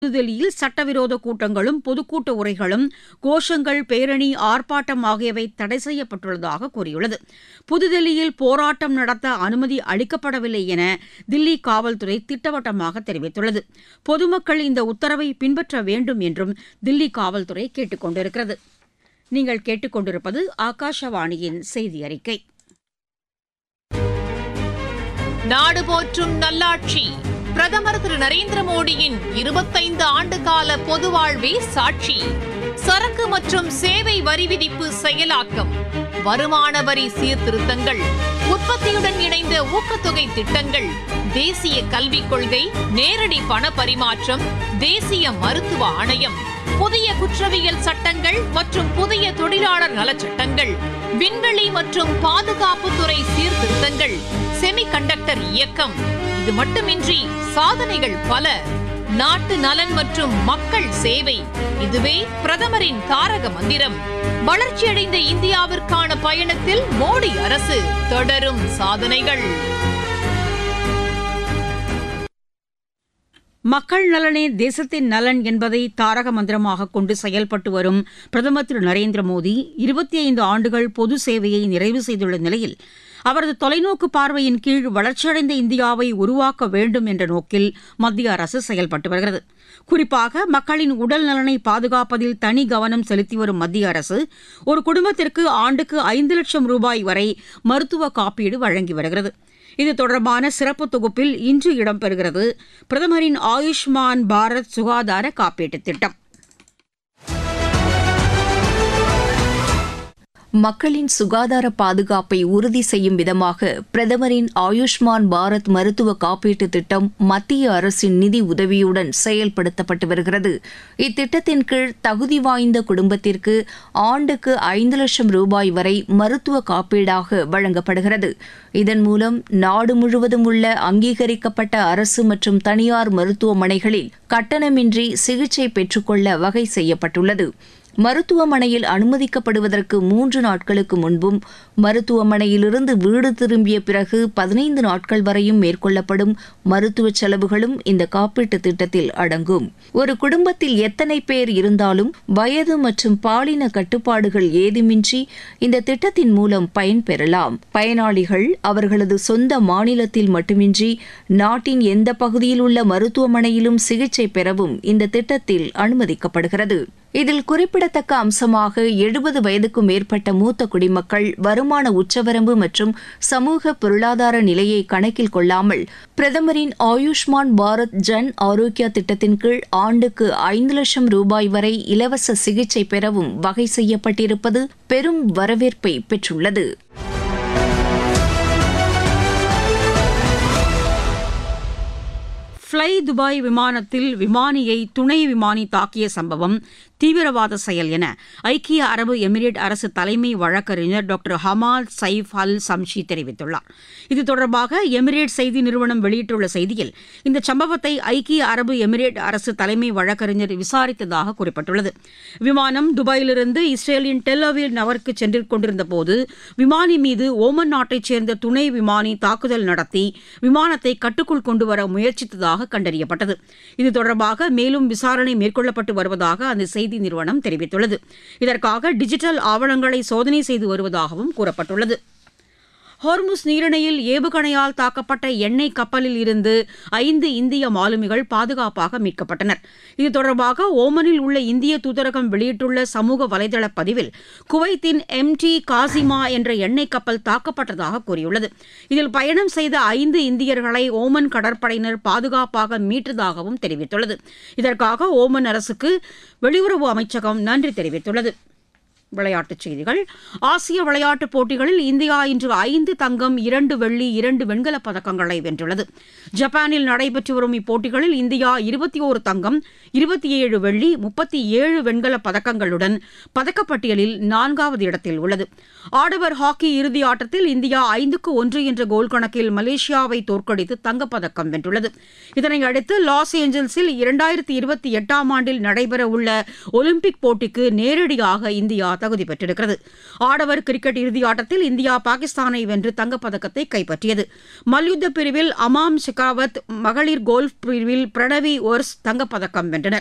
புதுதில்லியில் சட்டவிரோத கூட்டங்களும் பொதுக்கூட்ட உரைகளும் கோஷங்கள் பேரணி ஆர்ப்பாட்டம் ஆகியவை தடை செய்யப்பட்டுள்ளதாக கூறியுள்ளது புதுதில்லியில் போராட்டம் நடத்த அனுமதி அளிக்கப்படவில்லை என தில்லி காவல்துறை திட்டவட்டமாக தெரிவித்துள்ளது பொதுமக்கள் இந்த உத்தரவை பின்பற்ற வேண்டும் என்றும் தில்லி காவல்துறை கேட்டுக் கொண்டிருக்கிறது நீங்கள் கேட்டுக்கொண்டிருப்பது ஆகாஷவாணியின் செய்தி அறிக்கை நாடு போற்றும் நல்லாட்சி பிரதமர் திரு நரேந்திர மோடியின் இருபத்தைந்து ஆண்டு கால பொது வாழ்வே சாட்சி சரக்கு மற்றும் சேவை வரி விதிப்பு செயலாக்கம் வருமான வரி சீர்திருத்தங்கள் உற்பத்தியுடன் இணைந்த ஊக்கத்தொகை திட்டங்கள் தேசிய கல்விக் கொள்கை நேரடி பண பரிமாற்றம் தேசிய மருத்துவ ஆணையம் புதிய குற்றவியல் சட்டங்கள் மற்றும் புதிய தொழிலாளர் நலச்சட்டங்கள் விண்வெளி மற்றும் பாதுகாப்புத்துறை சீர்திருத்தங்கள் செமிகண்டக்டர் இயக்கம் இது மட்டுமின்றி சாதனைகள் பல நாட்டு நலன் மற்றும் மக்கள் சேவை இதுவே பிரதமரின் தாரக மந்திரம் வளர்ச்சியடைந்த இந்தியாவிற்கான பயணத்தில் மோடி அரசு தொடரும் சாதனைகள் மக்கள் நலனே தேசத்தின் நலன் என்பதை தாரக மந்திரமாக கொண்டு செயல்பட்டு வரும் பிரதமர் திரு நரேந்திர மோடி இருபத்தி ஐந்து ஆண்டுகள் பொது சேவையை நிறைவு செய்துள்ள நிலையில் அவரது தொலைநோக்கு பார்வையின் கீழ் வளர்ச்சியடைந்த இந்தியாவை உருவாக்க வேண்டும் என்ற நோக்கில் மத்திய அரசு செயல்பட்டு வருகிறது குறிப்பாக மக்களின் உடல் நலனை பாதுகாப்பதில் தனி கவனம் செலுத்தி வரும் மத்திய அரசு ஒரு குடும்பத்திற்கு ஆண்டுக்கு ஐந்து லட்சம் ரூபாய் வரை மருத்துவ காப்பீடு வழங்கி வருகிறது இது தொடர்பான சிறப்பு தொகுப்பில் இன்று இடம்பெறுகிறது பிரதமரின் ஆயுஷ்மான் பாரத் சுகாதார காப்பீட்டுத் திட்டம் மக்களின் சுகாதார பாதுகாப்பை உறுதி செய்யும் விதமாக பிரதமரின் ஆயுஷ்மான் பாரத் மருத்துவ காப்பீட்டு திட்டம் மத்திய அரசின் நிதி உதவியுடன் செயல்படுத்தப்பட்டு வருகிறது இத்திட்டத்தின் கீழ் தகுதி வாய்ந்த குடும்பத்திற்கு ஆண்டுக்கு ஐந்து லட்சம் ரூபாய் வரை மருத்துவ காப்பீடாக வழங்கப்படுகிறது இதன் மூலம் நாடு முழுவதும் உள்ள அங்கீகரிக்கப்பட்ட அரசு மற்றும் தனியார் மருத்துவமனைகளில் கட்டணமின்றி சிகிச்சை பெற்றுக்கொள்ள வகை செய்யப்பட்டுள்ளது மருத்துவமனையில் அனுமதிக்கப்படுவதற்கு மூன்று நாட்களுக்கு முன்பும் மருத்துவமனையிலிருந்து வீடு திரும்பிய பிறகு பதினைந்து நாட்கள் வரையும் மேற்கொள்ளப்படும் மருத்துவ செலவுகளும் இந்த காப்பீட்டு திட்டத்தில் அடங்கும் ஒரு குடும்பத்தில் எத்தனை பேர் இருந்தாலும் வயது மற்றும் பாலின கட்டுப்பாடுகள் ஏதுமின்றி இந்த திட்டத்தின் மூலம் பயன்பெறலாம் பயனாளிகள் அவர்களது சொந்த மாநிலத்தில் மட்டுமின்றி நாட்டின் எந்த பகுதியில் உள்ள மருத்துவமனையிலும் சிகிச்சை பெறவும் இந்த திட்டத்தில் அனுமதிக்கப்படுகிறது இதில் குறிப்பிடத்தக்க அம்சமாக எழுபது வயதுக்கும் மேற்பட்ட மூத்த குடிமக்கள் வருமான உச்சவரம்பு மற்றும் சமூக பொருளாதார நிலையை கணக்கில் கொள்ளாமல் பிரதமரின் ஆயுஷ்மான் பாரத் ஜன் ஆரோக்கியா திட்டத்தின் கீழ் ஆண்டுக்கு ஐந்து லட்சம் ரூபாய் வரை இலவச சிகிச்சை பெறவும் வகை செய்யப்பட்டிருப்பது பெரும் வரவேற்பை பெற்றுள்ளது ஃப்ளை துபாய் விமானத்தில் விமானியை துணை விமானி தாக்கிய சம்பவம் தீவிரவாத செயல் என ஐக்கிய அரபு எமிரேட் அரசு தலைமை வழக்கறிஞர் டாக்டர் ஹமால் சைஃப் அல் சம்ஷி தெரிவித்துள்ளார் இது தொடர்பாக எமிரேட் செய்தி நிறுவனம் வெளியிட்டுள்ள செய்தியில் இந்த சம்பவத்தை ஐக்கிய அரபு எமிரேட் அரசு தலைமை வழக்கறிஞர் விசாரித்ததாக குறிப்பிட்டுள்ளது விமானம் துபாயிலிருந்து இஸ்ரேலின் டெல் அவிவ் நகருக்கு சென்று கொண்டிருந்த போது விமானி மீது ஓமன் நாட்டைச் சேர்ந்த துணை விமானி தாக்குதல் நடத்தி விமானத்தை கட்டுக்குள் கொண்டுவர முயற்சித்ததாக கண்டறியப்பட்டது இது தொடர்பாக மேலும் விசாரணை மேற்கொள்ளப்பட்டு வருவதாக அந்த செய்தி நிறுவனம் தெரிவித்துள்ளது இதற்காக டிஜிட்டல் ஆவணங்களை சோதனை செய்து வருவதாகவும் கூறப்பட்டுள்ளது ஹோர்முஸ் நீரிணையில் ஏவுகணையால் தாக்கப்பட்ட எண்ணெய் கப்பலில் இருந்து ஐந்து இந்திய மாலுமிகள் பாதுகாப்பாக மீட்கப்பட்டனர் இது தொடர்பாக ஓமனில் உள்ள இந்திய தூதரகம் வெளியிட்டுள்ள சமூக வலைதள பதிவில் குவைத்தின் எம் டி காசிமா என்ற எண்ணெய் கப்பல் தாக்கப்பட்டதாக கூறியுள்ளது இதில் பயணம் செய்த ஐந்து இந்தியர்களை ஓமன் கடற்படையினர் பாதுகாப்பாக மீட்டதாகவும் தெரிவித்துள்ளது இதற்காக ஓமன் அரசுக்கு வெளியுறவு அமைச்சகம் நன்றி தெரிவித்துள்ளது விளையாட்டுச் செய்திகள் ஆசிய விளையாட்டுப் போட்டிகளில் இந்தியா இன்று ஐந்து தங்கம் இரண்டு வெள்ளி இரண்டு வெண்கலப் பதக்கங்களை வென்றுள்ளது ஜப்பானில் நடைபெற்று வரும் இப்போட்டிகளில் இந்தியா இருபத்தி ஓரு தங்கம் இருபத்தி ஏழு வெள்ளி முப்பத்தி ஏழு வெண்கலப் பதக்கங்களுடன் பதக்கப்பட்டியலில் நான்காவது இடத்தில் உள்ளது ஆடவர் ஹாக்கி இறுதி ஆட்டத்தில் இந்தியா ஐந்துக்கு ஒன்று என்ற கோல் கணக்கில் மலேசியாவை தோற்கடித்து தங்கப்பதக்கம் வென்றுள்ளது இதனையடுத்து லாஸ் ஏஞ்சல்ஸில் இரண்டாயிரத்தி இருபத்தி எட்டாம் ஆண்டில் நடைபெறவுள்ள ஒலிம்பிக் போட்டிக்கு நேரடியாக இந்தியா தகுதி பெற்றிருக்கிறது ஆடவர் கிரிக்கெட் இறுதி ஆட்டத்தில் இந்தியா பாகிஸ்தானை வென்று தங்கப்பதக்கத்தை கைப்பற்றியது மல்யுத்த பிரிவில் அமாம் ஷெகாவத் மகளிர் கோல்ஃப் பிரிவில் பிரணவி ஒர்ஸ் தங்கப்பதக்கம் வென்றனர்